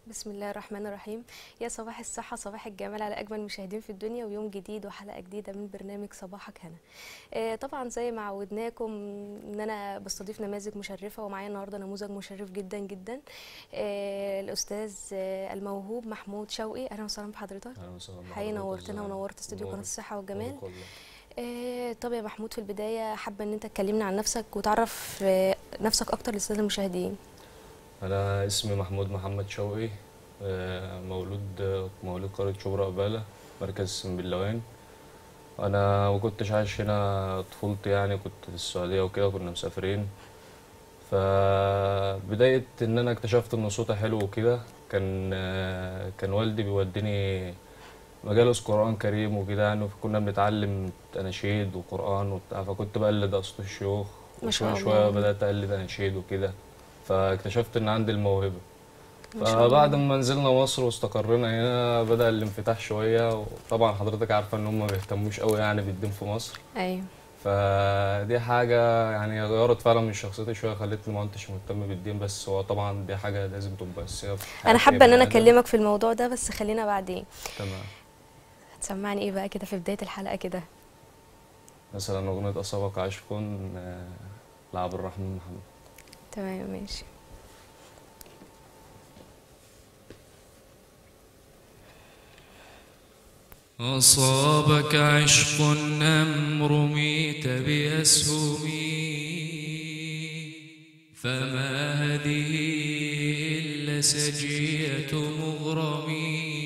بسم الله الرحمن الرحيم يا صباح الصحة صباح الجمال على أجمل مشاهدين في الدنيا ويوم جديد وحلقة جديدة من برنامج صباحك هنا آه، طبعا زي ما عودناكم إن أنا بستضيف نماذج مشرفة ومعايا النهاردة نموذج مشرف جدا جدا آه، الأستاذ آه، الموهوب محمود شوقي أهلا وسهلا بحضرتك اهلا وسهلا حقيقي بحضرتك، نورتنا ازيك؟ ونورت استوديو قناة نورك. الصحة والجمال نورك والله. آه، طب يا محمود في البداية حابة إن أنت تكلمنا عن نفسك وتعرف آه، نفسك أكتر للسادة المشاهدين انا اسمي محمود محمد شوقي آه، مولود مولود قرية شبرا قبالة مركز سنبلاوين انا ما كنتش عايش هنا طفولتي يعني كنت في السعودية وكده كنا مسافرين فبداية ان انا اكتشفت ان صوتي حلو وكده كان آه، كان والدي بيوديني مجالس قرآن كريم وكده يعني كنا بنتعلم أناشيد وقرآن وبتاع فكنت بقلد أصوات الشيوخ ما شاء وشوية شوية الله. بدأت أقلد أناشيد وكده فاكتشفت إن عندي الموهبة ما شاء الله. فبعد ما نزلنا مصر واستقرينا هنا بدأ الانفتاح شوية وطبعا حضرتك عارفة إن هم ما بيهتموش قوي يعني بالدين في مصر أيوه فدي حاجة يعني غيرت فعلا من شخصيتي شوية خلتني ما كنتش مهتم بالدين بس هو طبعا دي حاجة لازم تبقى أساسية في حياة أنا أي حابة إن أنا بني آدم. أكلمك في الموضوع ده بس خلينا بعدين تمام هتسمعني ايه بقى كده في بداية الحلقة كده مثلا أغنية أصابك عشق آه، لعبد الرحمن محمد تمام ماشي أصابك عشق أم رميت بأسهم فما هذه إلا سجية مغرمي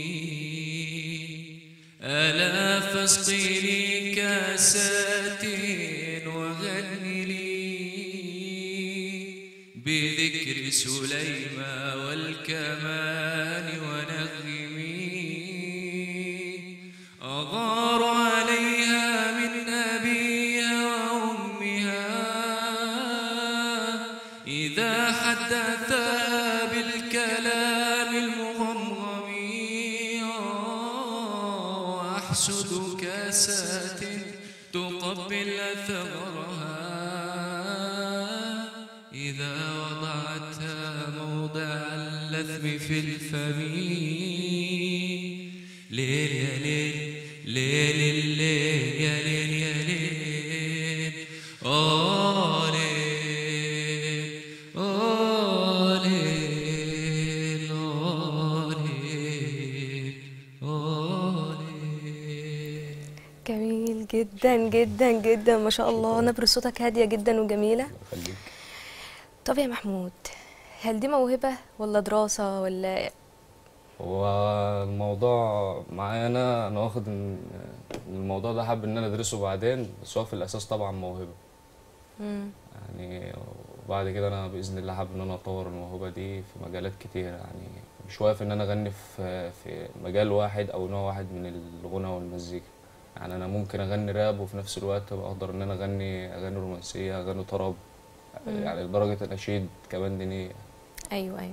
ألا فاسقني كاسات وغن لي بذكر سليمان والكمان ونغمي أغار عليها من أبيها وأمها إذا حدثا بالكلام المغرم وأحسد كاسات تقبل ثغرها إذا وضعتها موضع اللثم في الفم ليل يا ليل ليل الليل يا ليل يا ليل آه ليل آه ليل آه ليل آه ليل جميل جدا جدا جدا ما شاء الله نبرة صوتك هادية جدا وجميلة خليك طب يا محمود هل دي موهبة ولا دراسة ولا هو الموضوع معايا انا انا واخد ان إن الموضوع ده حابب ان انا ادرسه بعدين بس هو في الاساس طبعا موهبه مم. يعني وبعد كده انا باذن الله حابب ان انا اطور الموهبه دي في مجالات كتير يعني مش واقف ان انا اغني في في مجال واحد او نوع واحد من الغنى والمزيكا يعني انا ممكن اغني راب وفي نفس الوقت بقدر ان انا اغني اغاني رومانسيه اغاني طرب مم. يعني لدرجه اناشيد كمان دينيه أيوه أيوه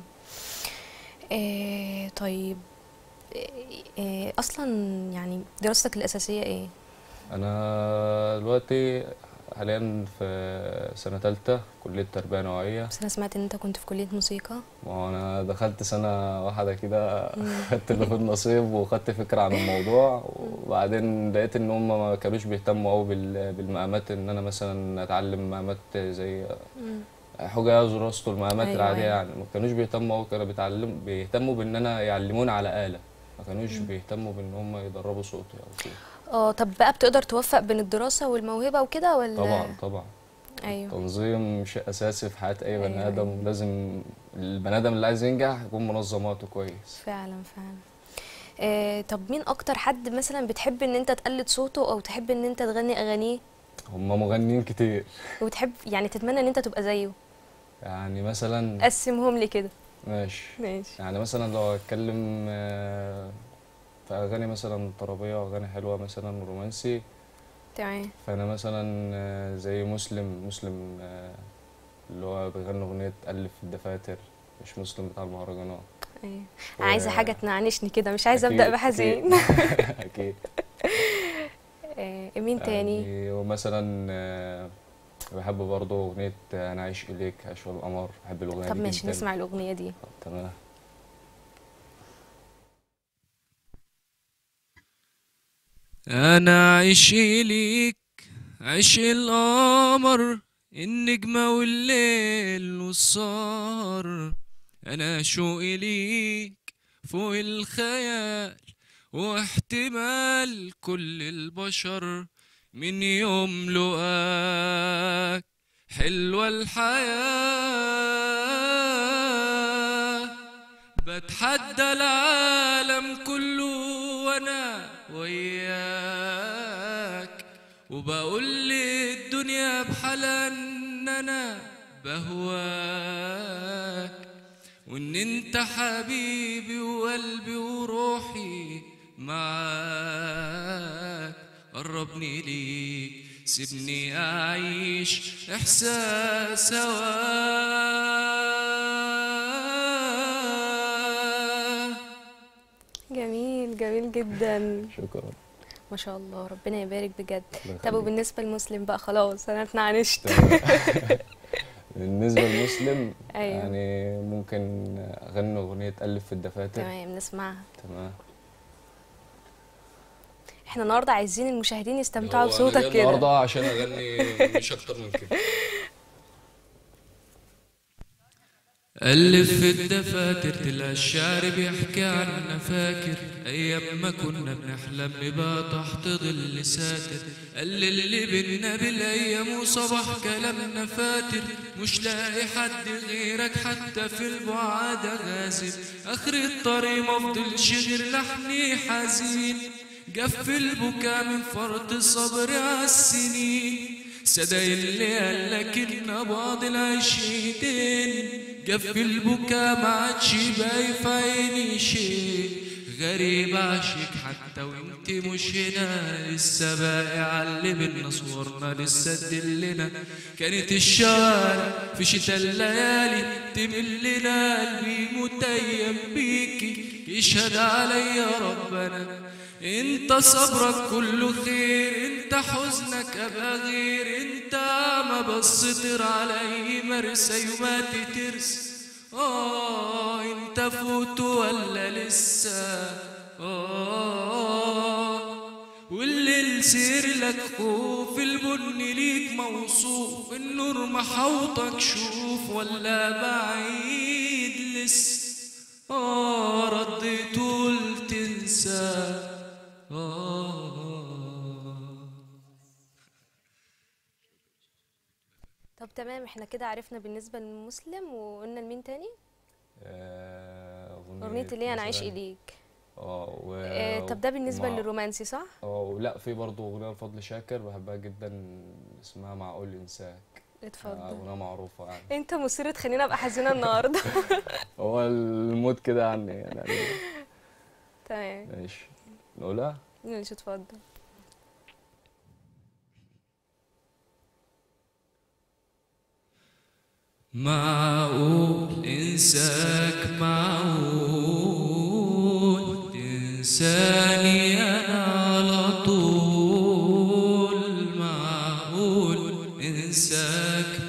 إيه طيب إيه أصلا يعني دراستك الأساسية ايه؟ انا دلوقتي حاليا في سنه تالتة كليه تربيه نوعيه بس أنا سمعت إن أنت كنت في كلية موسيقى ما هو انا دخلت سنه واحده كده مم. خدت اللي في النصيب وخدت فكره عن الموضوع وبعدين لقيت ان هم ما كانوش بيهتموا قوي بالمقامات ان انا مثلا اتعلم مقامات زي مم. حجاز وراسته المقامات أيوة، العاديه أيوة. يعني ما كانوش بيهتموا قوي كانوا بيتعلم بيهتموا بان انا يعلموني على آلة ما كانوش بيهتموا بان هم يدربوا صوتي او كده اه طب بقى بتقدر توفق بين الدراسة والموهبة وكده ولا طبعا طبعا أيوه تنظيم شيء اساسي في حياه اي بني أيوة، ادم أيوة. لازم البني ادم اللي عايز ينجح يكون منظماته كويس فعلا فعلا إيه طب مين اكتر حد مثلا بتحب ان انت تقلد صوته او تحب ان انت تغني اغانيه هم مغنيين كتير وتحب يعني تتمنى ان انت تبقى زيه يعني مثلا قسمهم لي كده ماشي ماشي يعني مثلا لو اتكلم آه، في اغاني مثلا طربيه واغاني حلوه مثلا رومانسي تمام فانا مثلا آه، زي مسلم مسلم آه، اللي هو بيغني اغنيه الف الدفاتر مش مسلم بتاع المهرجانات ايوه و- عايزه حاجه تنعنشني كده مش عايزه أكيد- ابدا بحزين اكيد اكيد إيه مين تاني يعني ومثلا آه، بحب برضه اغنيه انا عايش اليك عايش القمر بحب الاغنيه طب دي ماشي جدا نسمع الاغنيه دي تمام أنا عشقي ليك عشق القمر النجمة والليل والسهر أنا شوقي ليك فوق الخيال واحتمال كل البشر من يوم لقاك حلوة الحياة بتحدى العالم كله وانا وياك وبقول للدنيا بحالها ان انا بهواك وان انت حبيبي وقلبي وروحي معاك قربني ليك سيبني اعيش احساس هواك جميل جميل جدا شكرا ما شاء الله ربنا يبارك بجد الله طب يخليك. وبالنسبه للمسلم بقى خلاص انا اتنعنشت تمام. بالنسبة للمسلم أيوة. يعني ممكن أغني أغنية ألف في الدفاتر تمام نسمعها تمام احنا النهارده عايزين المشاهدين يستمتعوا هو أنا بصوتك جاي كده النهارده عشان اغني مش اكتر من كده ألف في الدفاتر تلاقي الشعر بيحكي عنا فاكر أيام ما كنا بنحلم نبقى تحت ظل ساتر قال اللي بينا بالأيام وصباح كلامنا فاتر مش لاقي حد غيرك حتى في البعاد غازل آخر الطريق مفضلش غير لحني حزين جف البكا من فرط الصبر عالسنين صدق اللي قالك ان بعض العشيتين جف البكا ما عادش باقي في عيني شيء غريب عاشق حتى وانت مش هنا لسه باقي علي بينا صورنا لسه تدلنا كانت الشوارع في شتا الليالي تملنا قلبي متيم بيكي يشهد عليا ربنا انت صبرك كله خير انت حزنك ابقى غير انت ما بسطر علي مرسى يومات ترس اه انت فوت ولا لسه اه والليل سير لك خوف البن ليك موصوف النور محوطك شوف ولا بعيد لسه آه رديت قلت تنسى آه طب تمام احنا كده عرفنا بالنسبه للمسلم وقلنا لمين تاني آه، اغنيه اللي هي انا عايش مثلاً- اليك اه و... آه طب ده بالنسبه ومع- للرومانسي صح اه ولا في برضه أغنية لفضل شاكر بحبها جدا اسمها معقول ينساك آه، اتفضل أغنية معروفة يعني انت مثير تخليني ابقى حزينه النهارده هو المود كده عني يعني تمام ماشي نقولها ماشي اتفضل معقول انساك معقول تنساني انا على طول معقول انساك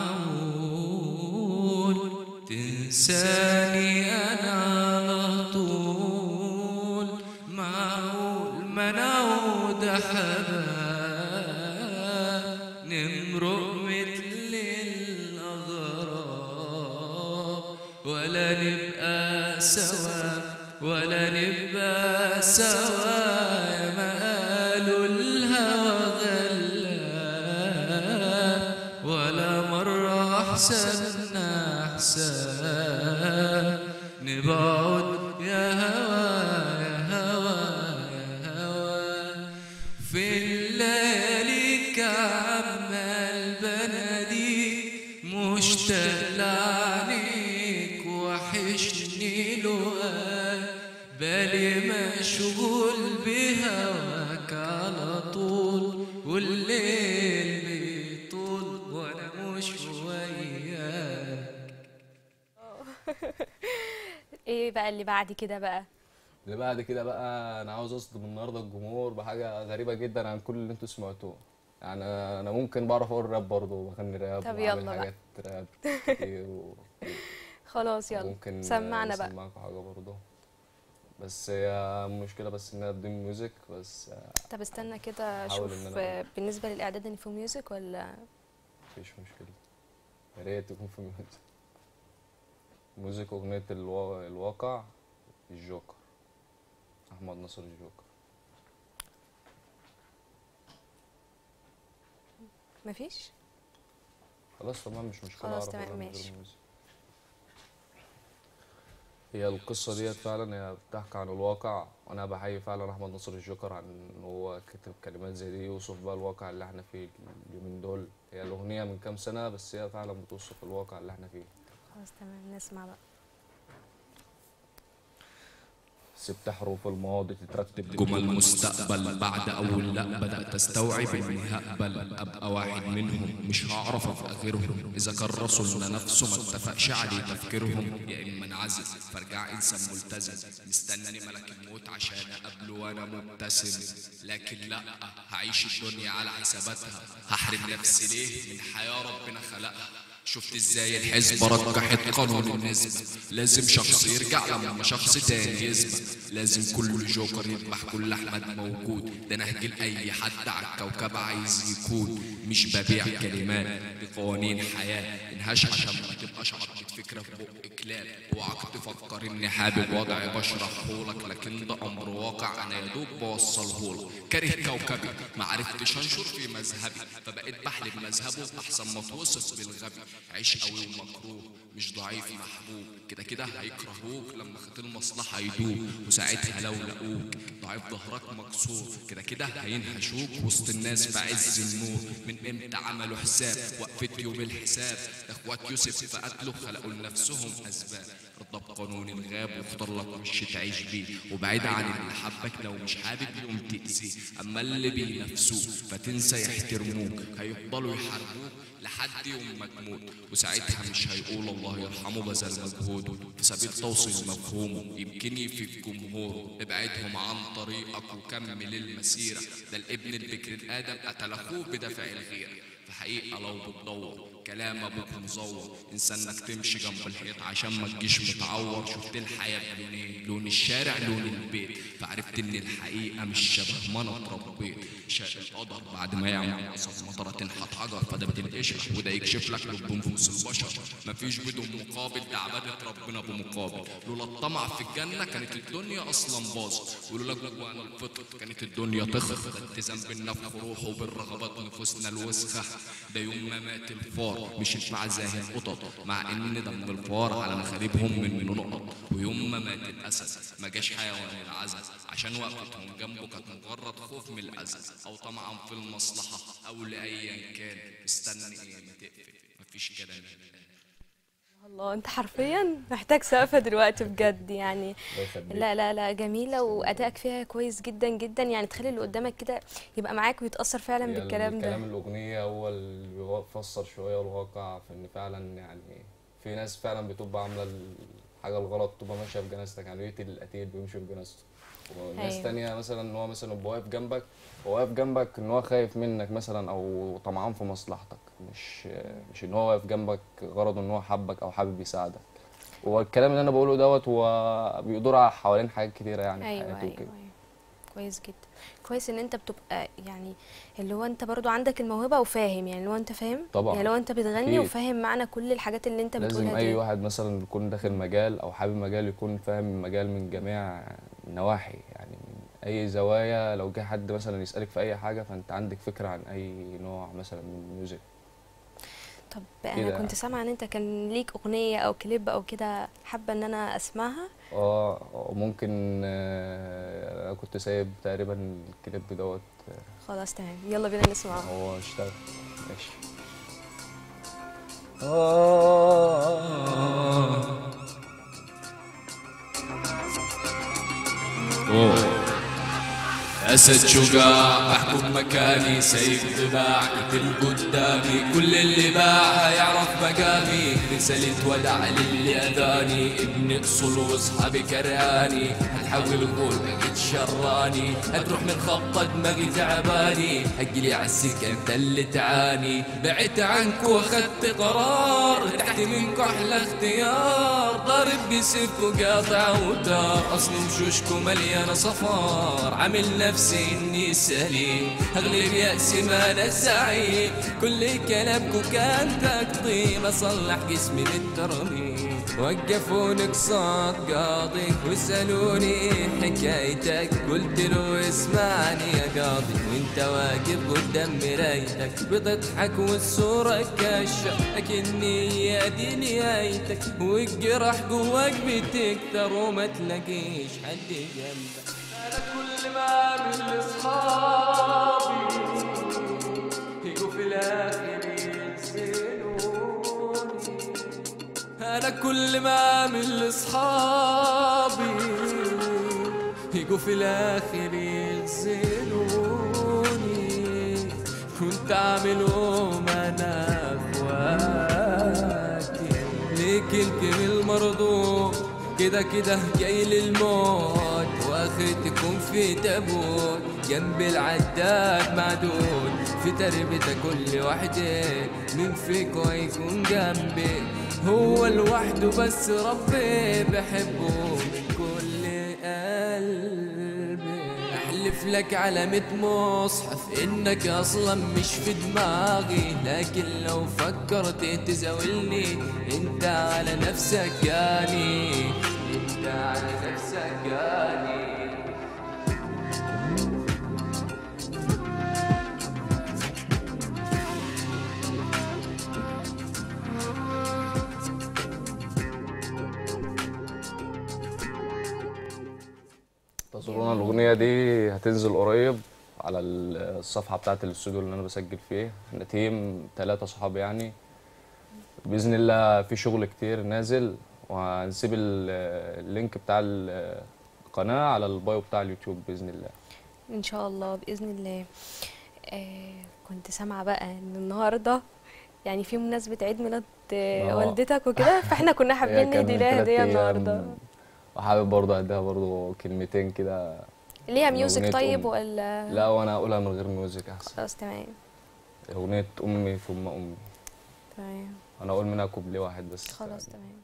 معقول تنساني انا على طول معقول ما نعود حباب نمرق مثل الأغراب ولا نبقى سوا ولا نبقى سوا يا ما قالوا الهوى غلاب ولا مرة أحسننا أحسن نبعد يا هوى يا هوى يا هوى في الليالي كعمال بناديك مشتاق لعينيك وحشني لقاك بالي مشغول بهواك على طول والليل بيطول وانا مش وياك ايه بقى اللي بعد كده بقى اللي بعد كده بقى انا عاوز اصدم النهارده الجمهور بحاجه غريبه جدا عن كل اللي انتوا سمعتوه يعني انا ممكن بعرف اقول راب برضه وبغني راب طب وبعمل يلا بقى. حاجات راب كتير و... خلاص يلا ممكن سمعنا بقى اسمعكم حاجه برضه بس هي مشكله بس انها بدون ميوزك بس آه، طب استنى كده هحاول اشوف إن أنا- آه، بالنسبه للاعداد ان في ميوزك ولا مفيش مشكله يا ريت يكون في ميوزك ميوزك اغنيه الوا... الواقع الجوكر احمد ناصر الجوكر مفيش خلاص تمام مش مشكله خلاص أعرف تمام، أغني من غير ماشي. ميوزك. هي القصة ديت فعلا هي بتحكي عن الواقع وأنا بحيي فعلا أحمد ناصر الجوكر عن إن هو كتب كلمات زي دي يوصف بقى الواقع اللي احنا فيه اليومين دول هي الأغنية من كام سنة بس هي فعلا بتوصف الواقع اللي احنا فيه خلاص تمام نسمع بقى سبت حروف الماضي تترتب جمل مستقبل بعد اول لا بدات استوعب اني هقبل ابقى واحد منهم مش هعرف ابقى غيرهم اذا كان رسولنا نفسه ما اتفقش عليه تفكيرهم يا اما انعزل فارجع انسان ملتزم مستني ملك الموت عشان اقابله وانا مبتسم لكن لا هعيش الدنيا على حساباتها هحرم نفسي ليه من حياه ربنا خلقها شفت ازاي الحزب رجحت قانون النسبة لازم شخص يرجع لما شخص تاني يسبق لازم كل جوكر يذبح كل احمد موجود ده نهج لاي حد على الكوكب عايز يكون مش ببيع كلمات دي قوانين حياة انهاش عشان ما تبقاش عضة فكرة في بق كلاب اوعك تفكر اني حابب وضعي بشرحهولك لكن ده امر واقع انا يا دوب بوصلهولك كاره كوكبي ما عرفتش انشر في مذهبي فبقيت بحلب مذهبه احسن ما توصف بالغبي عيش قوي ومكروه مش ضعيف محبوب كده كده هيكرهوك لما خط المصلحة يدوب وساعتها لو لقوك ضعيف ظهرك مكسور كده كده هينهشوك وسط الناس في عز النور من امتى عملوا حساب وقفة يوم الحساب ده اخوات يوسف في قتله خلقوا لنفسهم اسباب رضى بقانون الغاب واختار لك وش تعيش بيه وبعيد عن اللي حبك لو مش حابب يقوم تأذيه اما اللي بينافسوك فتنسى يحترموك هيفضلوا يحاربوك لحد يوم ما تموت وساعتها مش هيقول الله يرحمه بذل مجهوده في سبيل توصيل مفهومه يمكن يفيد جمهوره ابعدهم عن طريقك وكمل المسيرة ده الابن البكر الآدم قتل أخوه بدافع الغيرة في حقيقة لو بتدور كلام ابوك مزور انسانك تمشي جنب الحيط عشان ما تجيش متعور شفت الحياة بلونين لون الشارع لون البيت فعرفت ان الحقيقة مش شبه ما انا اتربيت شاء القدر بعد ما يعمل قصص مطرة تنحت حجر فده بتنقشر وده يكشف لك لب نفوس البشر مفيش بدون مقابل ده عبادة ربنا بمقابل لولا الطمع في الجنة كانت الدنيا اصلا باظت ولولا جوانا الفطر كانت الدنيا تخف ده التزام بالنفخ روحه وبالرغبات نفوسنا الوسخة ده يوم ما مات الفار مشيت مع زاهي القطط مع ان دم الفار على مخاربهم منه نقط ويوم ما مات الاسد ما جاش حيوان العزل عشان وقفتهم جنبه كانت مجرد خوف من الاذى او طمعا في المصلحه او لايا كان استنى ايه ما تقفل مفيش كلام الله انت حرفيا محتاج سقفه دلوقتي بجد يعني الله يخليك. لا لا لا جميله وادائك فيها كويس جدا جدا يعني تخلي اللي قدامك كده يبقى معاك ويتاثر فعلا هي بالكلام الكلام ده الأغنية هو اللي بيفسر شوية الواقع في إن فعلا يعني في ناس فعلا بتبقى عاملة الحاجة الغلط تبقى ماشية في جنازتك يعني بيقتل القتيل بيمشي في جنازته وناس أيوة. تانية مثلا إن هو مثلا يبقى واقف جنبك هو واقف جنبك إن هو خايف منك مثلا أو طمعان في مصلحتك مش مش إن هو واقف جنبك غرضه إن هو حبك أو حابب يساعدك هو الكلام اللي أنا بقوله دوت هو بيدور حوالين حاجات كتيرة يعني في ايوه حياته ايوه, وكده أيوة. كويس جدا كويس ان انت بتبقى يعني اللي هو انت برضو عندك الموهبه وفاهم يعني لو انت فاهم طبعا. يعني لو انت بتغني أكيد. وفاهم معنى كل الحاجات اللي انت لازم بتقولها اي دي واحد مثلا يكون داخل مجال او حابب مجال يكون فاهم المجال من جميع النواحي يعني من اي زوايا لو جه حد مثلا يسالك في اي حاجه فانت عندك فكره عن اي نوع مثلا من الميوزك طب انا كده. كنت سامعه ان انت كان ليك اغنيه او كليب او كده حابه ان انا اسمعها اه ممكن آه، انا كنت سايب تقريبا الكليب دوت خلاص تمام يلا بينا نسمعه هو اشتغل ماشي أسد شجاع محكوم مكاني سيف ضباع قتل قدامي كل اللي باع يعرف مقامي رسالة ودع للي أذاني ابن أصل وأصحابي كرهاني هتحول غول بقيت شراني هتروح من خط دماغي تعباني أجلي عالسك أنت اللي تعاني بعدت عنك واخدت قرار تحت منك أحلى اختيار ضارب بسيفكو قاطع وتار اصل مشوشكو مليانة صفار عامل نفسي اني سليم اغلب يأسي ما انا زعيم كل كلامكو كان تقطيم اصلح جسمي للترميم وقفوني قصاد قاضي وسألوني حكايتك قلت له اسمعني يا قاضي وانت واقف قدام مرايتك بتضحك والصورة كاشة لكني يا دي نهايتك والجرح جواك بتكتر وما تلاقيش حد جنبك انا كل ما اعمل لاصحابي يجوا في الاخر ينسلوني انا كل ما اعمل لاصحابي يجوا في الاخر يغزلوني كنت اعملهم انا اخواتي ليك الكم المرضوب كده كده جاي للموت واخرتكم في تابوت جنب العداد معدود في تربته كل واحد من فيكو هيكون جنبي هو لوحده بس ربي بحبه من كل قلبي احلف لك على ميت مصحف انك اصلا مش في دماغي لكن لو فكرت تزاولني انت على نفسك جاني انت على نفسك جاني تظنون الاغنيه دي هتنزل قريب على الصفحه بتاعه الاستوديو اللي انا بسجل فيه احنا تيم ثلاثه صحاب يعني باذن الله في شغل كتير نازل وهنسيب ال- اللينك بتاع ال- القناه على البايو بتاع اليوتيوب باذن الله ان شاء الله باذن الله آه كنت سامعه بقى ان النهارده يعني في مناسبه عيد ميلاد آه آه. والدتك وكده فاحنا كنا هي حابين كان نهدي من لها تلات هديه أيام، النهارده وحابب برضه اديها برضه كلمتين كده ليها أغنية ميوزك طيب أم. ولا لا وانا اقولها من غير ميوزك احسن خلاص تمام اغنيه امي ثم امي تمام انا اقول منها كوبليه واحد بس خلاص تمام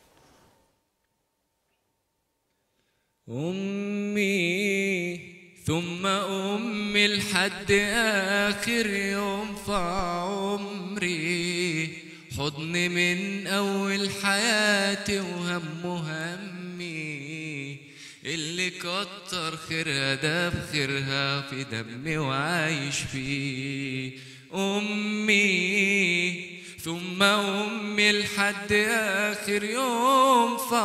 أمي ثم أمي لحد آخر يوم في عمري حضن من أول حياتي وهم همي اللي كتر خيرها ده بخيرها في دمي وعايش فيه أمي ثم أمي لحد آخر يوم في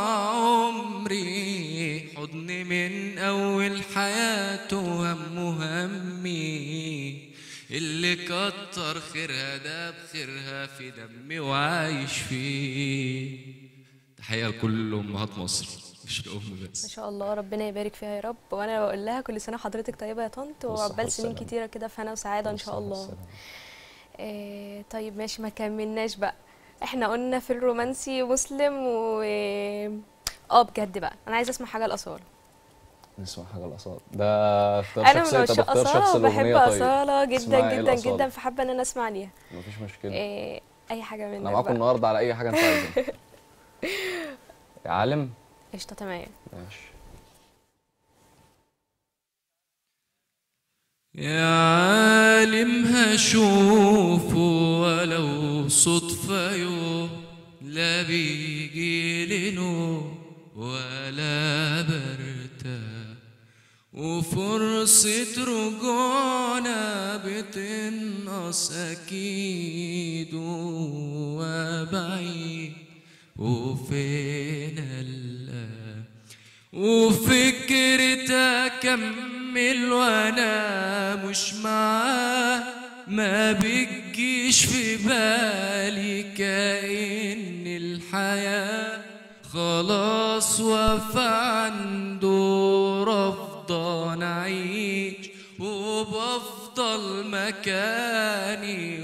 عمري حضن من أول حياته وهم همي اللي كتر خيرها ده بخيرها في دمي وعايش فيه تحية لكل أمهات مصر مش الأم ما بس شاء الله ربنا يبارك فيها يا رب وانا بقول لها كل سنه حضرتك طيبه يا طنط والصحة وعقبال سنين والسلامة. كتيره كده في هنا وسعاده ان شاء الله آه طيب ماشي ما كملناش بقى احنا قلنا في الرومانسي مسلم و اه بجد بقى انا عايزه اسمع حاجه الاصاله نسمع حاجه الاصاله ده اختار انا من شخصيه طب عشاق اختار شخص اصاله وبحب الاغنيه طيب اصاله جدا اسمعي إيه جدا الأصالة؟ جدا فحابه ان انا اسمع ليها مفيش مشكله آه اي حاجه منك انا معاكم بقى النهارده على اي حاجه انت عايزها يا عالم قشطه تمام ماشي يا عالم هشوفه ولو صدفة يوم لا بيجي لي نوم ولا برتاح وفرصة رجوعنا بتنقص أكيد وبعيد وفين الآن وفكرة أكمل وأنا مش معاه ما بتجيش في بالي كأن الحياة خلاص وفى عنده رفضان أعيش وبفضل مكاني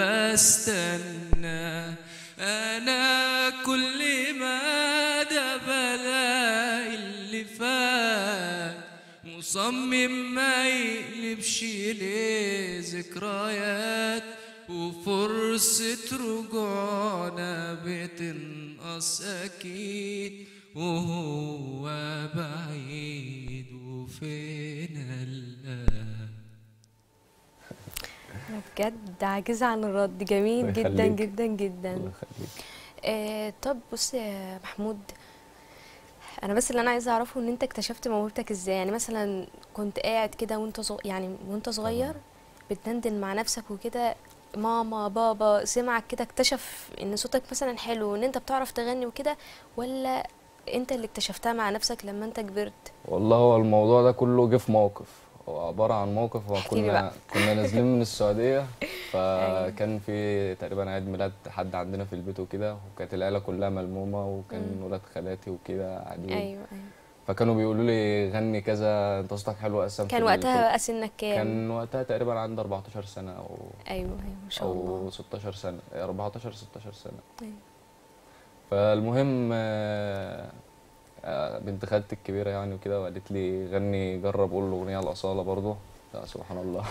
وبستنى أنا كل ما ده بلاقي اللي فات مصمم ما يقلبش ليه ذكريات وفرصة رجوعنا بتنقص خلاص أكيد وهو بعيد وفين الله بجد عاجزة عن الرد جميل الله جدا يخليك. جدا جدا الله يخليك آه طب بص يا محمود انا بس اللي انا عايزه اعرفه ان انت اكتشفت موهبتك ازاي يعني مثلا كنت قاعد كده وانت صغ... يعني وانت صغير بتدندن مع نفسك وكده ماما بابا سمعك كده اكتشف ان صوتك مثلا حلو وان انت بتعرف تغني وكده ولا انت اللي اكتشفتها مع نفسك لما انت كبرت والله هو الموضوع ده كله جه في موقف هو عبارة عن موقف هو احكي لي كنا بقى. كنا نازلين من السعودية فكان في تقريبا عيد ميلاد حد عندنا في البيت وكده وكانت العيلة كلها ملمومة وكان مم. ولاد خالاتي وكده قاعدين ايوه ايوه فكانوا بيقولوا لي غني كذا انت صوتك حلو اصلا كان في ال- في وقتها ال- بقى سنك كام كان وقتها تقريبا عندي 14 سنة او ايوه ايوه ما شاء او الله 16 سنة 14 16 سنة أيوة. فالمهم آه، آه، بنت خالتي الكبيرة يعني وكده وقالت لي غني جرب قول أغنية الأصالة برضه لا سبحان الله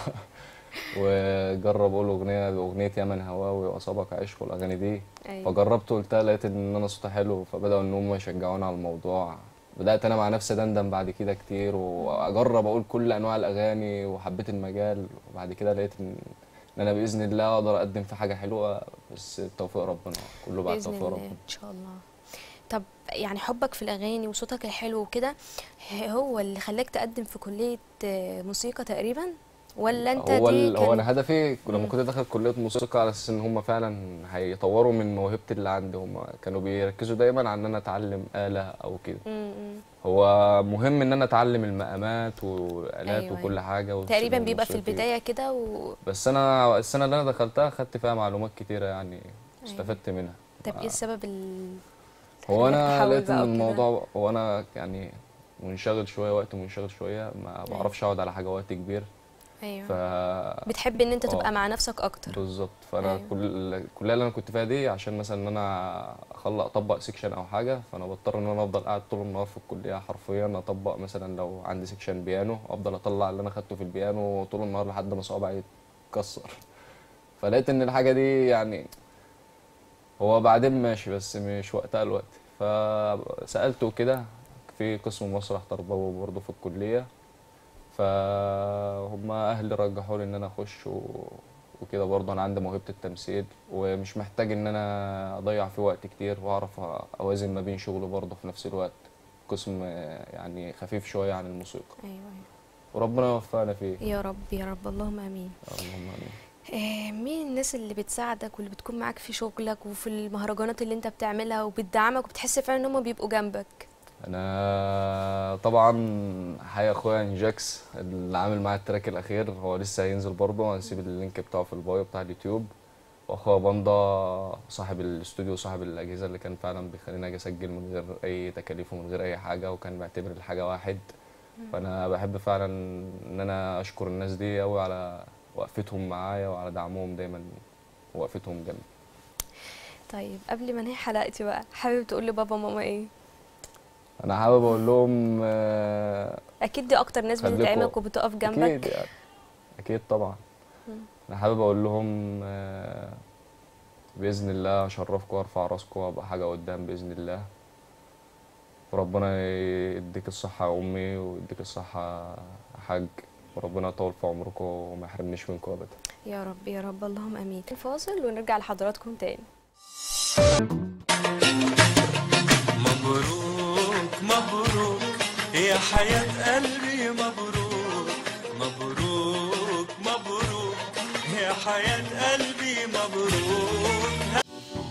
وجرب قول أغنية بأغنية يا من هواوي وأصابك عشق والأغاني دي ايوه فجربت قلتها لقيت إن أنا صوتي حلو فبدأوا إن هم يشجعوني على الموضوع بدأت أنا مع نفسي دندن بعد كده كتير وأجرب أقول كل أنواع الأغاني وحبيت المجال وبعد كده لقيت إن إن أنا بإذن الله أقدر أقدم في حاجة حلوة بس التوفيق ربنا كله بعد بإذن توفيق الله ربنا إن شاء الله طب يعني حبك في الأغاني وصوتك الحلو وكده هو اللي خلاك تقدم في كلية آه، موسيقى تقريبا ولا أنت هو دي ال... هو كان انا هدفي لما مم. كنت داخل كليه موسيقى على اساس ان هم فعلا هيطوروا من موهبتي اللي عندي هم كانوا بيركزوا دايما على ان انا اتعلم آلة او كده مم، مم. هو مهم ان انا اتعلم المقامات والآلات أيوة، وكل حاجه تقريبا والسلم بيبقى في الموسيقي. البداية كده و... بس انا السنه اللي انا دخلتها خدت فيها معلومات كتيره يعني استفدت منها طب إيه السبب ال... هو خلاك انا تحول لقيت ان بقى وكده؟ الموضوع هو انا يعني منشغل شويه وقت منشغل شويه ما أيوة. بعرفش اقعد على حاجه وقت كبير أيوه ف بتحب إن أنت آه. تبقى مع نفسك أكتر بالظبط فانا أيوة. كل الكليه اللي انا كنت فيها دي عشان مثلا ان انا اخلق اطبق سيكشن او حاجه فانا بضطر ان انا افضل قاعد طول النهار في الكليه حرفيا اطبق مثلا لو عندي سيكشن بيانو افضل اطلع اللي انا خدته في البيانو طول النهار لحد ما صوابعي يتكسر فلقيت ان الحاجه دي يعني هو بعدين ماشي بس مش وقتها الوقت فسالته كده في قسم مسرح تربوي برضه في الكليه فهم اهلي رجحوا لي ان انا اخش و... وكده برضه انا عندي موهبه التمثيل ومش محتاج ان انا اضيع فيه وقت كتير واعرف اوازن ما بين شغله برضه في نفس الوقت قسم آه، يعني خفيف شويه عن الموسيقى أيوه أيوه وربنا يوفقنا فيه يا رب يا رب اللهم آمين اللهم امين آه، مين الناس اللي بتساعدك واللي بتكون معاك في شغلك وفي المهرجانات اللي انت بتعملها وبتدعمك وبتحس فعلا ان هم بيبقوا جنبك انا طبعا حي اخويا انجاكس اللي عامل معايا التراك الاخير هو لسه هينزل برضه هنسيب اللينك بتاعه في البايو بتاع اليوتيوب واخويا باندا صاحب الاستوديو صاحب الاجهزه اللي كان فعلا بيخليني اجي اسجل من غير اي تكاليف ومن غير اي حاجه وكان بيعتبر الحاجه واحد فانا بحب فعلا ان انا اشكر الناس دي قوي على وقفتهم معايا وعلى دعمهم دايما ووقفتهم جنبي طيب قبل ما ننهي حلقتي بقى حابب تقول لبابا ماما ايه انا حابب اقول لهم آه، اكيد دي اكتر ناس خليكوا- بتدعمك وبتقف جنبك اكيد يعني اكيد طبعا مم. انا حابب اقول لهم آه، باذن الله اشرفكم وارفع راسكم وابقى حاجه قدام باذن الله وربنا يديك الصحه يا امي ويديك الصحه يا حاج وربنا يطول في عمركم وما يحرمنيش منكم ابدا يا رب يا رب اللهم امين فاصل ونرجع لحضراتكم تاني مبروك مبروك يا حياة قلبي مبروك مبروك مبروك يا حياة قلبي مبروك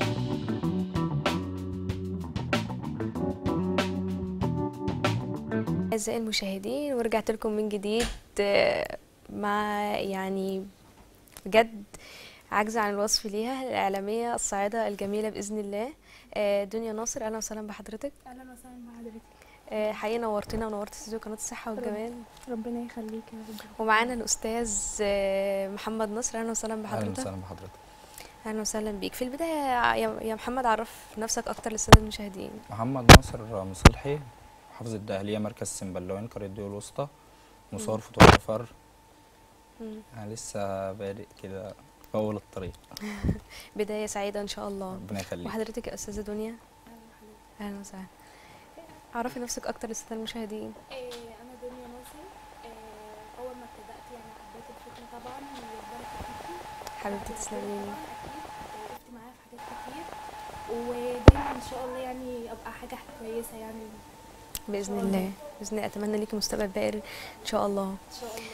أعزائي المشاهدين ورجعت لكم من جديد آه، مع يعني بجد عاجزة عن الوصف ليها الإعلامية الصاعدة الجميلة بإذن الله آه، دنيا ناصر أهلا وسهلا بحضرتك اهلا وسهلا بحضرتك آه، حقيقي نورتنا ونورت استوديو قناة الصحة والجمال ربنا يخليك يا رب ومعانا الأستاذ آه، محمد نصر أهلا وسهلا اهلا بحضرتك وسهلا بحضرتك أهلا وسهلا بيك في البداية يا يا محمد عرف نفسك أكتر للسادة المشاهدين محمد ناصر مصلحي محافظ الدهلية مركز سنبلاوين قرية الدول الوسطى مصور فوتوغرافر مم. أنا لسه بادئ كده في أول الطريق بداية سعيدة إن شاء الله ربنا يخليك وحضرتك يا أستاذة دنيا اهلا وسهلا عرفي نفسك اكتر للساده المشاهدين إيه انا دنيا ناصر إيه اول ما ابتدات يعني حبيت الفكره طبعا وربنا فيكي حبيبتي تسلمي لي اكيد وقفت معايا في حاجات كتير ودايما ان شاء الله يعني ابقى حاجه كويسه يعني باذن الله باذن الله اتمنى ليكي مستقبل باهر ان شاء الله ان شاء الله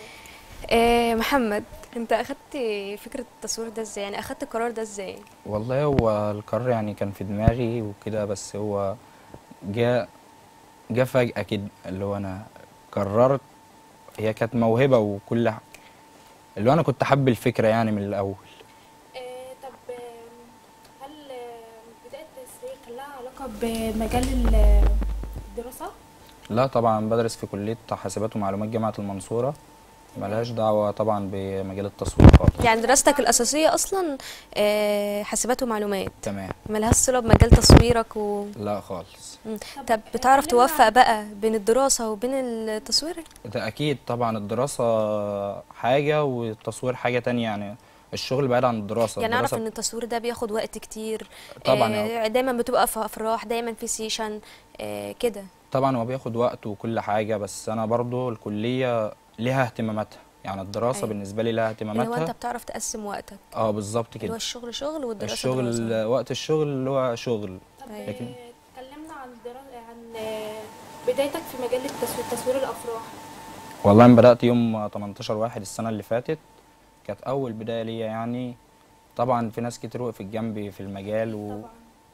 آه محمد انت اخدت فكره التصوير ده ازاي يعني اخدت القرار ده ازاي والله هو القرار يعني كان في دماغي وكده بس هو جاء جاء فجأة كده اللي هو أنا قررت هي كانت موهبة وكل ح- اللي هو أنا كنت حابب الفكرة يعني من الأول إيه طب آم، هل آم، بدايه التسويق كان لها علاقه بمجال ال- الدراسه لا طبعا بدرس في كلية حاسبات ومعلومات جامعة المنصورة ملهاش دعوة طبعا بمجال التصوير خالص يعني دراستك الاساسيه اصلا آه حاسبات ومعلومات تمام ملهاش صله بمجال تصويرك و لا خالص مم. طب بتعرف كلمنا توفق بقى بين الدراسه وبين التصوير ده أكيد طبعا الدراسة حاجة والتصوير حاجة تانية يعني الشغل بعيد عن الدراسة يعني اعرف الدراسة ان التصوير ده بياخد وقت كتير طبعا آه دايما بتبقى في افراح دايما في سيشن آه كده طبعا هو بياخد وقت وكل حاجة بس أنا برضو الكلية ليها اهتماماتها يعني الدراسة أيوة. بالنسبة لي لها اللي هو انت اهتماماتها بتعرف تقسم وقتك اه بالظبط اللي هو كده الشغل شغل والدراسه الشغل دراسة. وقت الشغل اللي هو شغل طب أيوة. لكن- آه، اتكلمنا عن درا... عن آه، بدايتك في مجال التصوير تصوير الافراح والله انا بدأت يوم 18 واحد السنة اللي فاتت كانت أول بداية ليا يعني طبعا في ناس كتير وقفت جنبي في المجال طبعا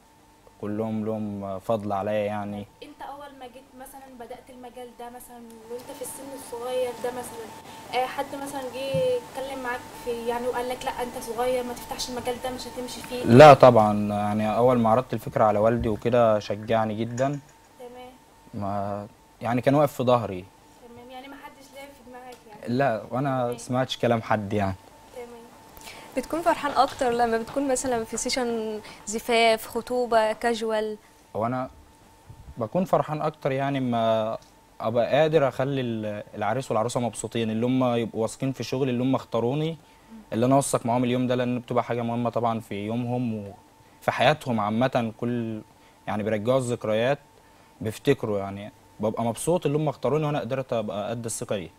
وكلهم لهم فضل عليا يعني انت اول ما جيت مثلا بدات المجال ده مثلا وانت في السن الصغير ده مثلا آه، حد مثلا جه يتكلم معاك في يعني وقال لك لا انت صغير ما تفتحش المجال ده مش هتمشي فيه لا طبعا يعني أول ما عرضت الفكرة على والدي وكده شجعني جدا تمام ما يعني كان واقف في ظهري تمام يعني ما حدش لعب في دماغك يعني لا وأنا سمعتش كلام حد يعني تمام بتكون فرحان اكتر لما بتكون مثلا في سيشن زفاف خطوبه كاجوال هو انا بكون فرحان اكتر يعني ما ابقى قادر اخلي ال- العريس والعروسه مبسوطين اللي هم يبقوا واثقين في شغلي اللي هم اختاروني اللي انا اوثق معاهم اليوم ده لان بتبقى حاجه مهمه طبعا في يومهم وفي حياتهم عامه كل يعني بيرجعوا الذكريات بيفتكروا يعني ببقى مبسوط اللي هم اختاروني وانا قدرت ابقى قد الثقه دي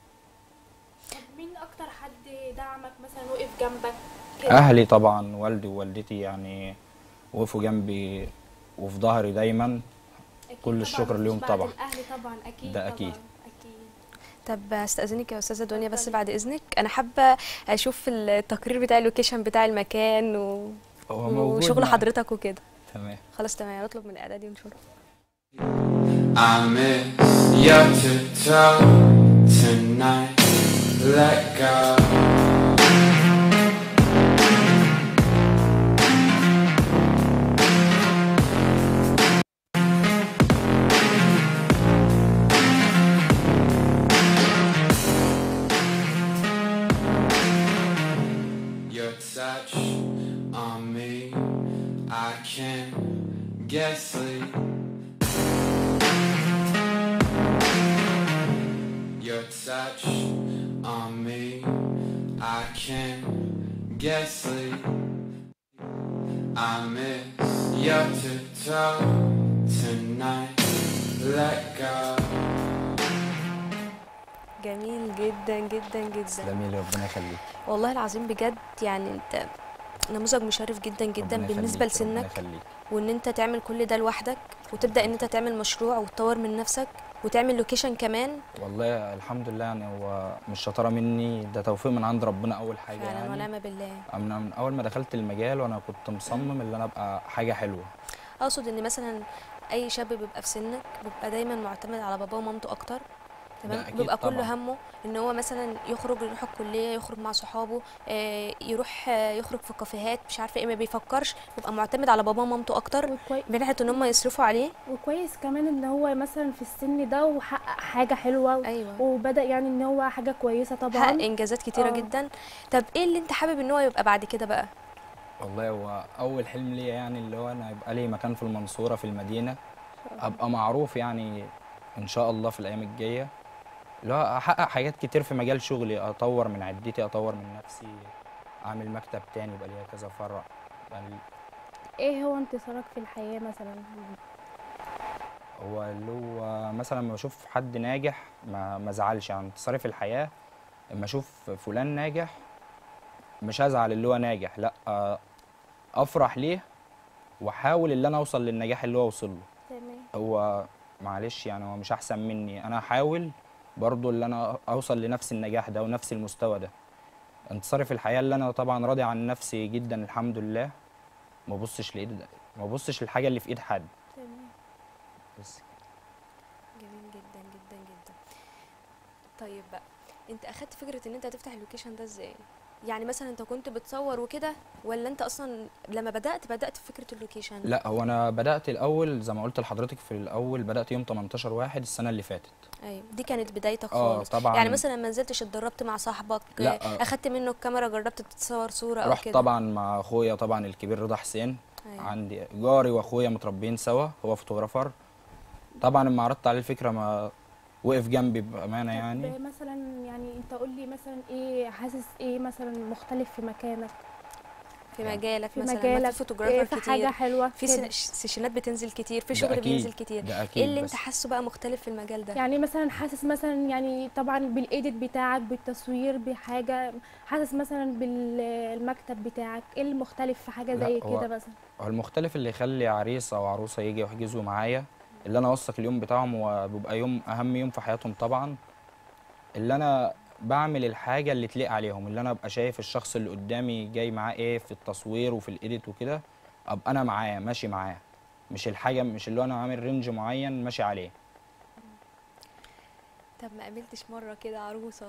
طب مين اكتر حد دعمك مثلا وقف جنبك كده اهلي طبعا والدي ووالدتي يعني وقفوا جنبي وفي ظهري دايما أكيد كل طبعاً الشكر مفيش ليهم بعد طبعاً. الاهل طبعا اكيد ده طبعاً، أكيد. اكيد طب استاذنك يا استاذه دنيا بس اتفضلي. بعد اذنك انا حابه اشوف التقرير بتاع اللوكيشن بتاع المكان و... هو موجود وشغل معايا. حضرتك وكده تمام خلاص تمام نطلب من الاعدادي ونشوف I miss you to tell tonight. Let go. Your touch on me, I can't get sleep. Your touch on me, I can't get sleep. I miss you to talk tonight. Let go. جميل جدا جدا جدا تسلمي لي ربنا يخليك والله العظيم بجد يعني انت نموذج مشرف جدا جدا ربنا بالنسبه يخليك، ربنا لسنك يخليك. وان انت تعمل كل ده لوحدك وتبدا ان انت تعمل مشروع وتطور من نفسك وتعمل لوكيشن كمان والله الحمد لله يعني هو مش شطاره مني ده توفيق من عند ربنا اول حاجه فعلا يعني ونعم بالله من من اول ما دخلت المجال وانا كنت مصمم ان انا ابقى حاجه حلوه اقصد ان مثلا اي شاب بيبقى في سنك بيبقى دايما معتمد على باباه ومامته اكتر تمام أكيد بيبقى كل طبعاً. همه ان هو مثلا يخرج يروح الكليه يخرج مع صحابه آه، يروح آه، يخرج في كافيهات مش عارفه ايه ما بيفكرش بيبقى معتمد على باباه ومامته اكتر وكوي... من ناحيه ان هم يصرفوا عليه وكويس كمان ان هو مثلا في السن ده وحقق حاجه حلوه ايوه وبدا يعني ان هو حاجه كويسه طبعا حقق انجازات كتيره آه. جدا طب ايه اللي انت حابب ان هو يبقى بعد كده بقى والله هو اول حلم ليا يعني اللي هو انا يبقى لي مكان في المنصوره في المدينه ابقى معروف يعني ان شاء الله في الايام الجايه اللي هو احقق حاجات كتير في مجال شغلي اطور من عدتي اطور من نفسي اعمل مكتب تاني يبقى ليا كذا فرع يعني ايه هو انتصارك في الحياه مثلا هو اللي هو مثلا لما بشوف حد ناجح ما ما ازعلش يعني انتصاري في الحياه لما اشوف فلان ناجح مش هزعل اللي هو ناجح لا آه، افرح ليه واحاول اللي انا اوصل للنجاح اللي هو وصل له تمام هو معلش يعني هو مش احسن مني انا هحاول برضو اللي انا اوصل لنفس النجاح ده ونفس المستوى ده انتصاري في الحياه اللي انا طبعا راضي عن نفسي جدا الحمد لله ما ببصش لايد ما ببصش للحاجه اللي في ايد حد تمام بس جميل جدا جدا جدا طيب بقى انت اخدت فكره ان انت هتفتح اللوكيشن ده ازاي يعني مثلا انت كنت بتصور وكده ولا انت اصلا لما بدات بدات في فكره اللوكيشن لا هو انا بدات الاول زي ما قلت لحضرتك في الاول بدات يوم 18 واحد السنه اللي فاتت ايوه دي كانت بدايتك اه خالص طبعا يعني مثلا ما نزلتش اتدربت مع صاحبك لا، آه، آه. اخدت منه الكاميرا جربت تتصور صوره او رحت كده طبعا مع اخويا طبعا الكبير رضا حسين أيوة. عندي جاري واخويا متربيين سوا هو فوتوغرافر طبعا لما عرضت عليه الفكره ما وقف جنبي بامانه يعني طب مثلا يعني انت قول لي مثلا ايه حاسس ايه مثلا مختلف في مكانك في مجالك في مثلا ما مجالك في فوتوغرافر إيه في كتير حاجه حلوه في كده. سن- سيشنات بتنزل كتير في ده شغل أكيد، بينزل كتير ده ايه اكيد اللي بس انت حاسه بقى مختلف في المجال ده يعني مثلا حاسس مثلا يعني طبعا بالايديت بتاعك بالتصوير بحاجه حاسس مثلا بالمكتب بتاعك ايه المختلف في حاجه لا، زي هو- كده مثلا هو المختلف اللي يخلي عريس او عروسه يجي يحجزوا معايا اللي انا اوثق اليوم بتاعهم وبيبقى يوم اهم يوم في حياتهم طبعا اللي انا بعمل الحاجه اللي تليق عليهم اللي انا ابقى شايف الشخص اللي قدامي جاي معاه ايه في التصوير وفي الايديت وكده ابقى انا معاه ماشي معاه مش الحاجه مش اللي هو انا عامل رينج معين ماشي عليه طب ما قابلتش مره كده عروسه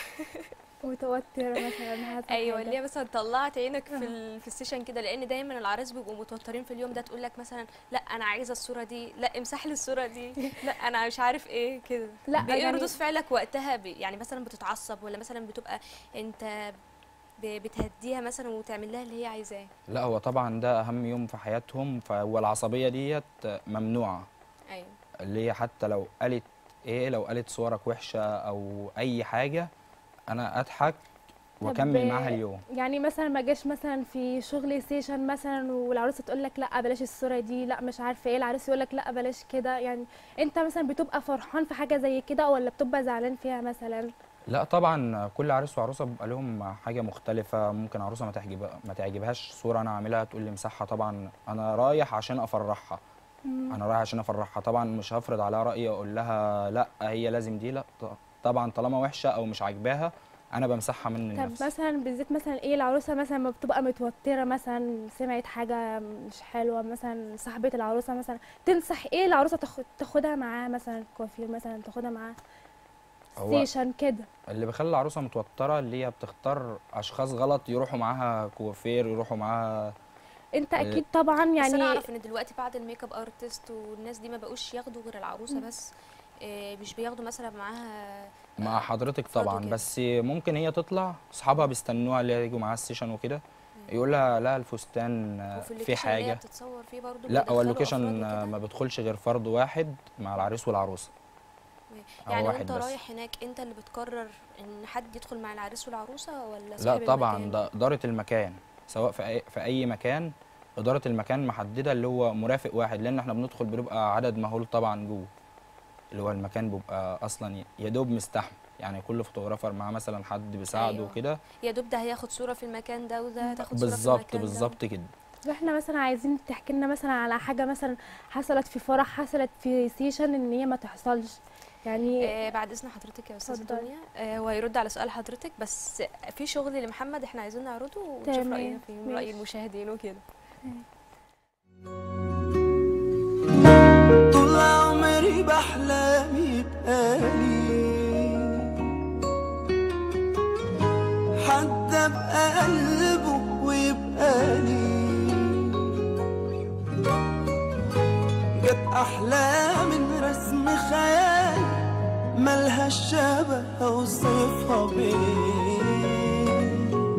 متوتره مثلا حاسه ايوه حاجة. اللي هي مثلا طلعت عينك في ال... في السيشن كده لان دايما العرايس بيبقوا متوترين في اليوم ده تقول لك مثلا لا انا عايزه الصوره دي لا امسح لي الصوره دي لا انا مش عارف ايه كده لا بايه يعني ردود فعلك وقتها ب... يعني مثلا بتتعصب ولا مثلا بتبقى انت ب... بتهديها مثلا وتعمل لها اللي هي عايزاه لا هو طبعا ده اهم يوم في حياتهم فهو العصبيه ديت ممنوعه ايوه اللي هي حتى لو قالت ايه لو قالت صورك وحشه او اي حاجه انا اضحك واكمل طب معاها اليوم يعني مثلا ما جاش مثلا في شغل ستيشن مثلا والعروسه تقول لك لا بلاش الصوره دي لا مش عارفه ايه العريس يقول لك لا بلاش كده يعني انت مثلا بتبقى فرحان في حاجه زي كده ولا بتبقى زعلان فيها مثلا لا طبعا كل عريس وعروسه بيبقى لهم حاجه مختلفه ممكن عروسه ما تعجب ما تعجبهاش صوره انا عاملها تقول لي امسحها طبعا انا رايح عشان افرحها انا رايح عشان افرحها طبعا مش هفرض عليها رايي اقول لها لا هي لازم دي لا ط- طبعا طالما وحشه او مش عاجباها انا بمسحها من طب نفسي مثلا بالذات مثلا ايه العروسه مثلا ما بتبقى متوتره مثلا سمعت حاجه مش حلوه مثلا صاحبه العروسه مثلا تنصح ايه العروسه تاخد تاخدها معاها مثلا كوافير مثلا تاخدها معاها هو- ستيشن كده اللي بيخلي العروسه متوتره اللي هي بتختار اشخاص غلط يروحوا معاها كوافير يروحوا معاها انت إيه. اكيد طبعا يعني بس يعني انا اعرف ان دلوقتي بعض الميك اب ارتست والناس دي ما بقوش ياخدوا غير العروسه بس إيه مش بياخدوا مثلا معاها مع حضرتك فرد طبعا وكده. بس ممكن هي تطلع اصحابها بيستنوها اللي هي يجوا معاها السيشن وكده يقول لها لا الفستان آه، وفي في اللوكيشن اللي هي حاجه بتتصور فيه برضه لا هو بيدخلوا اللوكيشن أفراد آه، وكده؟ ما بيدخلش غير فرد واحد مع العريس والعروسه هو يعني واحد وانت بس. رايح هناك انت اللي بتقرر ان حد يدخل مع العريس والعروسه ولا لا صاحب طبعا المكان؟ ده اداره المكان سواء في اي في اي مكان اداره المكان محدده اللي هو مرافق واحد لان احنا بندخل بنبقى عدد مهول طبعا جوه اللي هو المكان بيبقى اصلا يا دوب مستحمل يعني كل فوتوغرافر معاه مثلا حد بيساعده أيوة. وكده يا دوب ده هياخد صوره في المكان ده وده هتاخد صوره في بالظبط المكان ده. بالظبط كده طب احنا مثلا عايزين تحكي لنا مثلا على حاجه مثلا حصلت في فرح حصلت في سيشن ان هي ما تحصلش يعني آه بعد اذن حضرتك يا استاذه اتفضلي. دنيا آه هو هيرد على سؤال حضرتك بس في شغل لمحمد احنا عايزين نعرضه ونشوف تمام، راينا فيه من راي ماشي. المشاهدين وكده طول عمري بحلم يبقالي حد ابقى قلبه ويبقالي جت احلام من رسم خيال ملهاش شبه اوصفها بيه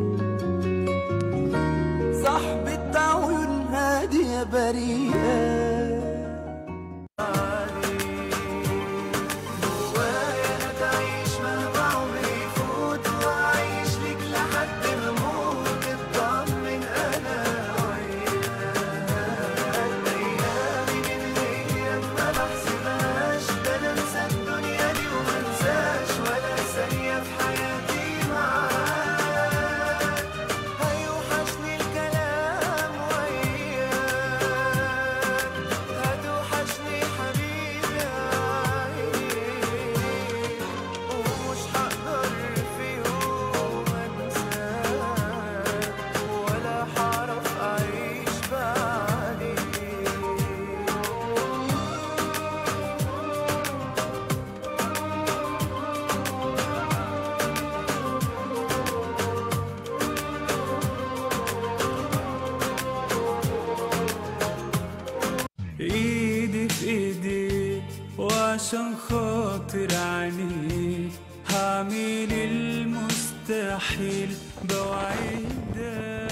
صاحبة عيون هادية بريئة وعشان خاطر عينيك هعمل المستحيل بوعدك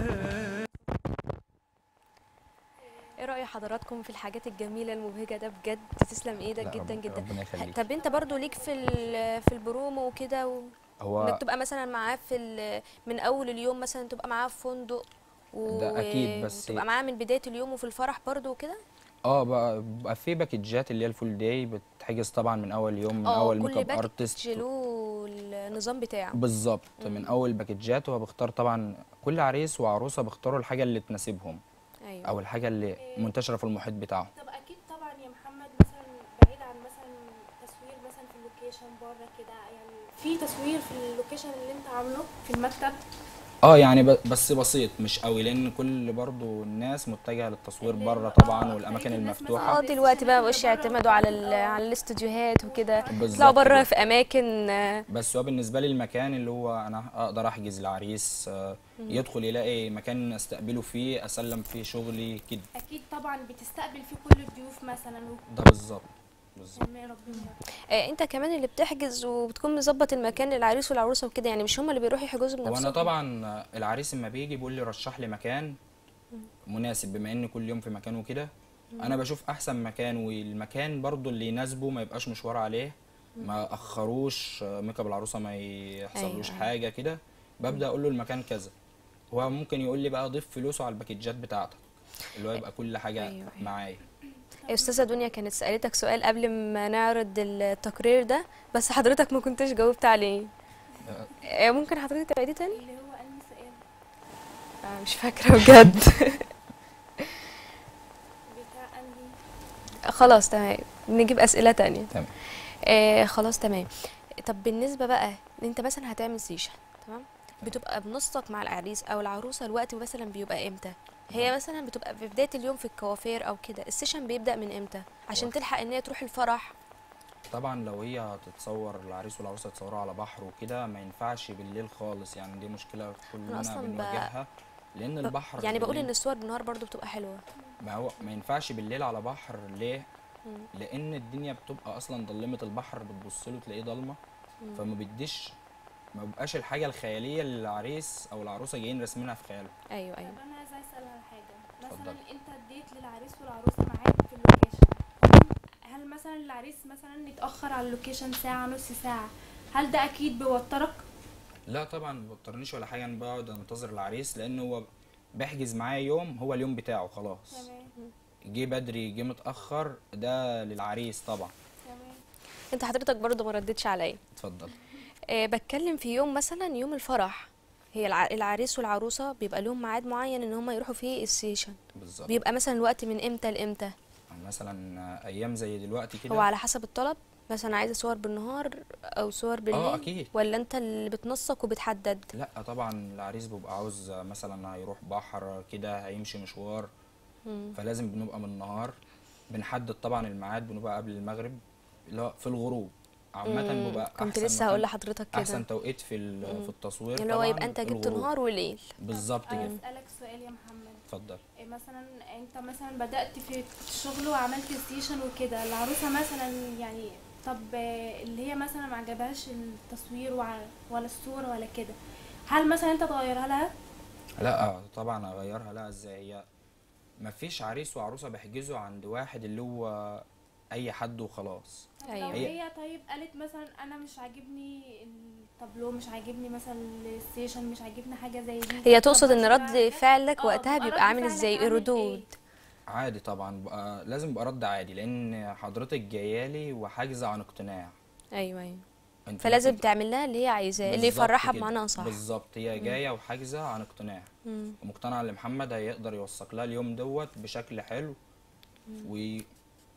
ايه رأي حضراتكم في الحاجات الجميلة المبهجة ده بجد تسلم ايدك لا، جدا رب- جدا ربنا يخليك. طب انت برضو ليك في ال- في البرومو وكده و... هو انك تبقى مثلا معاه في ال- من اول اليوم مثلا تبقى معاه في فندق و... ده أكيد، بس- تبقى معاه من بداية اليوم وفي الفرح برضو وكده اه بقى بقى في باكجات اللي هي الفول داي بتحجز طبعا من اول يوم من اه اول كل ميك اب باكج ارتست له النظام بتاعه بالظبط من اول باكجات هو بيختار طبعا كل عريس وعروسه بيختاروا الحاجه اللي تناسبهم ايوه او الحاجه اللي منتشره في المحيط بتاعهم طب اكيد طبعا يا محمد مثلا بعيد عن مثلا تصوير مثلا في اللوكيشن بره كده يعني في تصوير في اللوكيشن اللي انت عامله في المكتب اه يعني ب- بس بسيط مش قوي لان كل برضو الناس متجهه للتصوير اللي- بره آه، طبعا والاماكن أكترية الناس المفتوحه اه دلوقتي بقى مبقوش يعتمدوا على ال- على الاستوديوهات وكده بالظبط يطلعوا بره كده. في اماكن آه، بس هو بالنسبه لي المكان اللي هو انا اقدر احجز لعريس آه، يدخل يلاقي مكان استقبله فيه اسلم فيه شغلي كده اكيد طبعا بتستقبل فيه كل الضيوف مثلا ده بالظبط بالظبط وسمي ربنا آه، انت كمان اللي بتحجز وبتكون مظبط المكان للعريس والعروسه وكده يعني مش هم اللي بيروحوا يحجزوا هو بنفسهم انا طبعا العريس اما بيجي بيقول لي رشح لي مكان مناسب بما ان كل يوم في مكان وكده انا بشوف احسن مكان والمكان برضو اللي يناسبه ما يبقاش مشوار عليه ما اخروش ميك اب العروسه ما يحصلوش أيوة. حاجه كده ببدا اقول له المكان كذا هو ممكن يقول لي بقى ضيف فلوسه على الباكجات بتاعتك اللي هو يبقى كل حاجه أيوة، أيوة. معايا يا استاذه دنيا كانت سالتك سؤال قبل ما نعرض التقرير ده بس حضرتك ما كنتش جاوبت عليه آه، ممكن حضرتك تعيدي تاني اللي هو انهي سؤال آه، مش فاكره بجد بتاع انهي خلاص تمام نجيب اسئله تانية تمام آه خلاص تمام طب بالنسبه بقى انت مثلا هتعمل سيشن تمام بتبقى بنصك مع العريس او العروسه الوقت مثلا بيبقى امتى هي مثلا بتبقى في بدايه اليوم في الكوافير او كده السيشن بيبدا من امتى عشان تلحق ان هي تروح الفرح طبعا لو هي هتتصور العريس والعروسه يتصوروا على بحر وكده ما ينفعش بالليل خالص يعني دي مشكله كلنا أصلاً ب- بنواجهها لان البحر يعني بقول بالليل- ان الصور بالنهار برضو بتبقى حلوه ما هو ما ينفعش بالليل على بحر ليه لان الدنيا بتبقى اصلا ضلمه البحر بتبص له تلاقيه ضلمه فما بيديش ما بيبقاش الحاجه الخياليه اللي العريس او العروسه جايين راسمينها في خيالهم ايوه طب ايوه انا عايزه اسال على حاجه مثلا اتفضلي. انت اديت للعريس والعروسه معاك في اللوكيشن تمام؟ هل مثلا العريس مثلا يتاخر على اللوكيشن ساعه نص ساعه هل ده اكيد بيوترك لا طبعا ما بضطرنيش ولا حاجه انا بقعد انتظر العريس لان هو بيحجز معايا يوم هو اليوم بتاعه خلاص تمام جه بدري جه متاخر ده للعريس طبعا تمام انت حضرتك برضو ما ردتش عليا اتفضل أه بتكلم في يوم مثلا يوم الفرح هي الع- العريس والعروسه بيبقى لهم ميعاد معين ان هم يروحوا فيه السيشن بالظبط بيبقى مثلا الوقت من امتى لامتى مثلا ايام زي دلوقتي كده هو على حسب الطلب مثلا عايزه صور بالنهار او صور بالليل اه اكيد ولا انت اللي بتنسق وبتحدد لا طبعا العريس بيبقى عاوز مثلا هيروح بحر كده هيمشي مشوار مم. فلازم بنبقى من النهار بنحدد طبعا الميعاد بنبقى قبل المغرب اللي هو في الغروب عامة مم. بيبقى كنت أحسن لسه هقول مكان- لحضرتك كده أحسن توقيت في ال- في التصوير اللي هو طبعا يبقى انت جبت الغروب. نهار وليل بالظبط كده عايز اسالك سؤال يا محمد اتفضل إيه مثلا انت مثلا بدات في الشغل وعملت ستيشن وكده العروسه مثلا يعني طب آه، اللي هي مثلا ما عجبهاش التصوير وع- ولا الصوره ولا كده هل مثلا انت تغيرها لها لا طبعا اغيرها لا ازاي هي مفيش عريس وعروسه بيحجزوا عند واحد اللي هو اي حد وخلاص طب أيوة. لو هي- هي طيب قالت مثلا انا مش عاجبني التابلو مش عاجبني مثلا الستيشن مش عاجبني حاجه زي دي هي طب تقصد ان أشوف رد حاجة؟ فعلك آه، وقتها بيبقى بيبقى رد عامل فعلك ازاي عامل ردود عادي طبعا بقى لازم يبقى رد عادي لان حضرتك جايالي وحاجزه عن اقتناع ايوه ايوه انت فلازم ممكن- تعمل لها اللي هي عايزاه اللي بالظبط يفرحها كده. بمعنى صح بالظبط هي جايه وحاجزه عن اقتناع مم. ومقتنعه ان محمد هيقدر يوثق لها اليوم دوت بشكل حلو وي...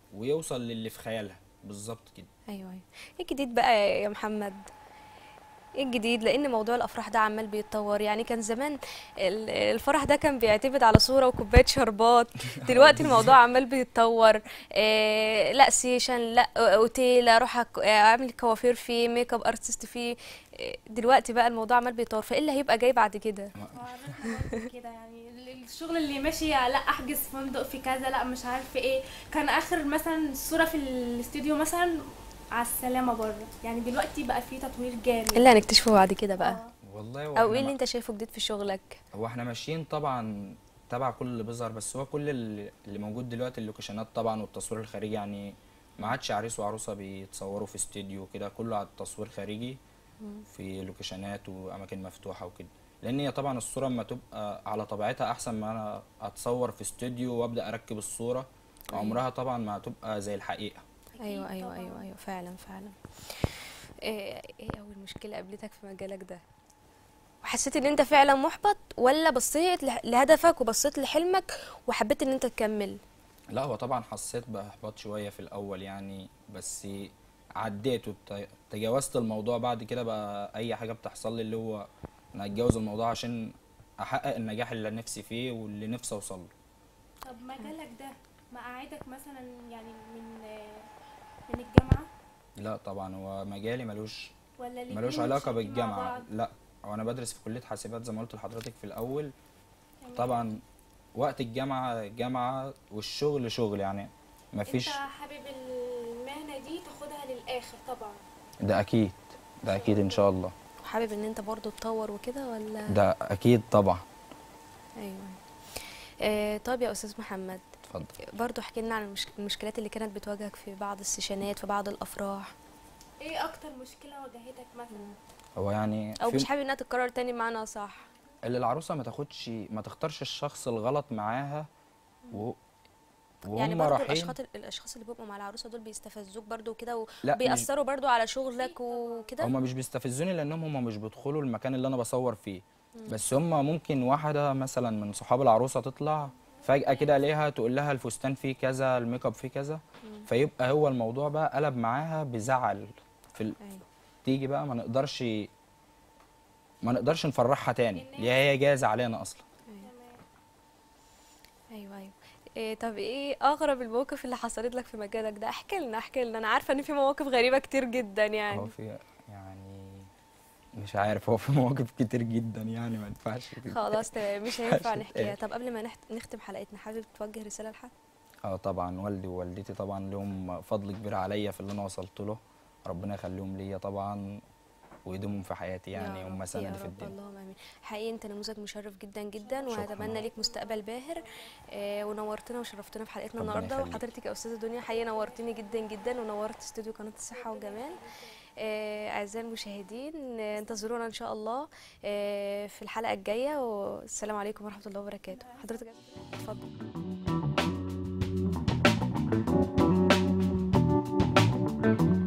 ويوصل للي في خيالها بالظبط كده ايوه ايوه ايه الجديد بقى يا محمد ايه الجديد لان موضوع الافراح ده عمال بيتطور يعني كان زمان ال- الفرح ده كان بيعتمد على صوره وكوبايه شربات دلوقتي الموضوع عمال بيتطور إيه لا سيشن لا اوتيل اروح أك- اعمل كوافير فيه ميك اب ارتست فيه إيه، دلوقتي بقى الموضوع عمال بيتطور فايه اللي هيبقى جاي بعد كده كده يعني ال- الشغل اللي ماشي لا احجز فندق في كذا لا مش عارفه ايه كان اخر مثلا الصوره في الاستوديو مثلا على السلامه بره يعني دلوقتي بقى في تطوير جامد ايه اللي هنكتشفه بعد كده بقى والله هو او إحنا ايه اللي ما- انت شايفه جديد في شغلك هو احنا ماشيين طبعا تبع كل اللي بيظهر بس هو كل اللي اللي موجود دلوقتي اللوكيشنات طبعا والتصوير الخارجي يعني ما عادش عريس وعروسه بيتصوروا في استوديو كده كله على التصوير خارجي في لوكيشنات واماكن مفتوحه وكده لان هي طبعا الصوره اما تبقى على طبيعتها احسن ما انا اتصور في استوديو وابدا اركب الصوره عمرها طبعا ما هتبقى زي الحقيقه ايوه ايوه طبعاً. ايوه ايوه فعلا فعلا ايه إيه اول مشكله قابلتك في مجالك ده وحسيت ان انت فعلا محبط ولا بصيت له- لهدفك وبصيت لحلمك وحبيت ان انت تكمل لا هو طبعا حسيت باحباط شويه في الاول يعني بس عديت وتجاوزت الموضوع بعد كده بقى اي حاجه بتحصل لي اللي هو انا اتجاوز الموضوع عشان احقق النجاح اللي نفسي فيه واللي نفسي اوصل له طب مجالك ده مقاعدك مثلا يعني من من الجامعه لا طبعا هو مجالي ملوش ولا الاتنين ملوش علاقه متشابكين مع بالجامعه بعض؟ لا هو انا بدرس في كليه حاسبات زي ما قلت لحضرتك في الاول تمام. طبعا وقت الجامعه جامعه والشغل شغل يعني مفيش انت حابب المهنه دي تاخدها للاخر طبعا ده اكيد ده اكيد ان شاء الله وحابب ان انت برضو تطور وكده ولا ده اكيد طبعا ايوه آه طيب يا استاذ محمد اتفضل برضو احكي لنا عن المشك- المشكلات اللي كانت بتواجهك في بعض السيشنات في بعض الافراح ايه اكتر مشكله واجهتك مثلا هو يعني او في- مش حابب انها تتكرر تاني معانا صح اللي العروسه ما تاخدش ما تختارش الشخص الغلط معاها و... وهم يعني برضو رايحين الاشخاص الاشخاص اللي بيبقوا مع العروسه دول بيستفزوك برضو وكده لا، مش- وبيأثروا برضو على شغلك وكده هم مش بيستفزوني لانهم هم مش بيدخلوا المكان اللي انا بصور فيه بس هم ممكن واحده مثلا من صحاب العروسه تطلع فجاه كده الاقيها تقول لها الفستان فيه كذا الميك اب فيه كذا فيبقى هو الموضوع بقى قلب معاها بزعل في ال... أيوة. تيجي بقى ما نقدرش ما نقدرش نفرحها تاني اللي هي جايه زعلانه اصلا ايوه ايوه إيه طب ايه اغرب المواقف اللي حصلت لك في مجالك ده احكي لنا احكي لنا انا عارفه ان في مواقف غريبه كتير جدا هو يعني في يعني مش عارف هو في مواقف كتير جدا يعني ما ينفعش كده. خلاص تمام مش هينفع عشان نحكيها إيه؟ طب قبل ما نحت- نختم حلقتنا حابب توجه رساله لحد اه طبعا والدي ووالدتي طبعا لهم فضل كبير عليا في اللي انا وصلت له ربنا يخليهم ليا طبعا ويدومهم في حياتي يعني يا هم رب، سندي يا في رب الدنيا اللهم امين حقيقي انت نموذج مشرف جدا جدا شكراً. وهتمنى ليك مستقبل باهر آه ونورتنا وشرفتنا في حلقتنا ربنا النهارده يخليك. وحضرتك يا استاذه دنيا حقيقي نورتني جدا جدا ونورت استوديو قناه الصحه والجمال آه، اعزائي المشاهدين آه، انتظرونا ان شاء الله آه، في الحلقه الجايه والسلام عليكم ورحمه الله وبركاته حضرتك اتفضل